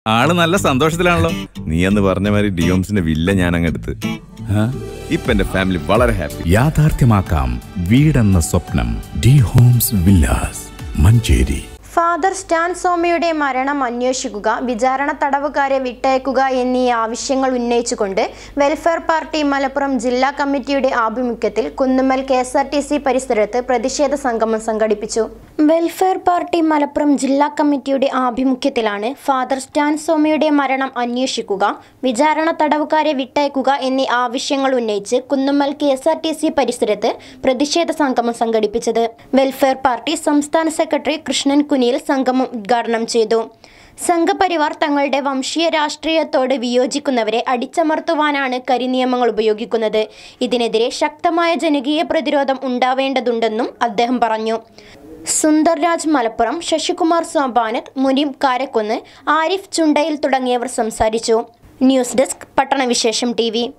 ആള് നല്ല സന്തോഷത്തിലാണല്ലോ നീ എന്ന് പറഞ്ഞ മാതിരി ഡിയോംസിന്റെ വില്ല ഞാൻ അങ്ങെടുത്ത് ഇപ്പൊ എന്റെ ഫാമിലി വളരെ ഹാപ്പി യാഥാർത്ഥ്യമാക്കാം വീടെന്ന സ്വപ്നം D homes villas Manjeri father Stan സോമയുടെ മരണം അന്വേഷിക്കുക വിചാരണ തടവുകാരെ വിട്ടയക്കുക എന്നീ ആവശ്യങ്ങൾ ഉന്നയിച്ചുകൊണ്ട് വെൽഫെയർ പാർട്ടി മലപ്പുറം ജില്ലാ കമ്മിറ്റിയുടെ ആഭിമുഖ്യത്തിൽ Kunnummal K S R T C പരിസരത്ത് പ്രതിഷേധ സംഗമം സംഘടിപ്പിച്ചു വെൽഫെയർ പാർട്ടി മലപ്പുറം ജില്ലാ കമ്മിറ്റിയുടെ ആഭിമുഖ്യത്തിലാണ് ഫാദർ സ്റ്റാൻ സോമയുടെ മരണം അന്വേഷിക്കുക വിചാരണ തടവുകാരെ വിട്ടയക്കുക എന്നീ ആവശ്യങ്ങൾ ഉന്നയിച്ച് Kunnummal K S R T C പരിസരത്ത് പ്രതിഷേധ സംഗമം സംഘടിപ്പിച്ചത് വെൽഫെയർ പാർട്ടി സംസ്ഥാന സെക്രട്ടറി കൃഷ്ണൻ കുനിയിൽ സംഗമം ഉദ്ഘാടനം ചെയ്തു സംഘപരിവാർ തങ്ങളുടെ വംശീയ രാഷ്ട്രീയത്തോട് വിയോജിക്കുന്നവരെ അടിച്ചമർത്തുവാനാണ് കരിനിയമങ്ങൾ ഉപയോഗിക്കുന്നത് ഇതിനെതിരെ ശക്തമായ ജനകീയ പ്രതിരോധം ഉണ്ടാവേണ്ടതുണ്ടെന്നും അദ്ദേഹം പറഞ്ഞു സുന്ദർരാജ് മലപ്പുറം ശശികുമാർ സോപാനത്ത് മുനീം കാരക്കുന്ന് ആരിഫ് ചുണ്ടയിൽ തുടങ്ങിയവർ സംസാരിച്ചു ന്യൂസ് ഡെസ്ക് പട്ടണവിശേഷം ടി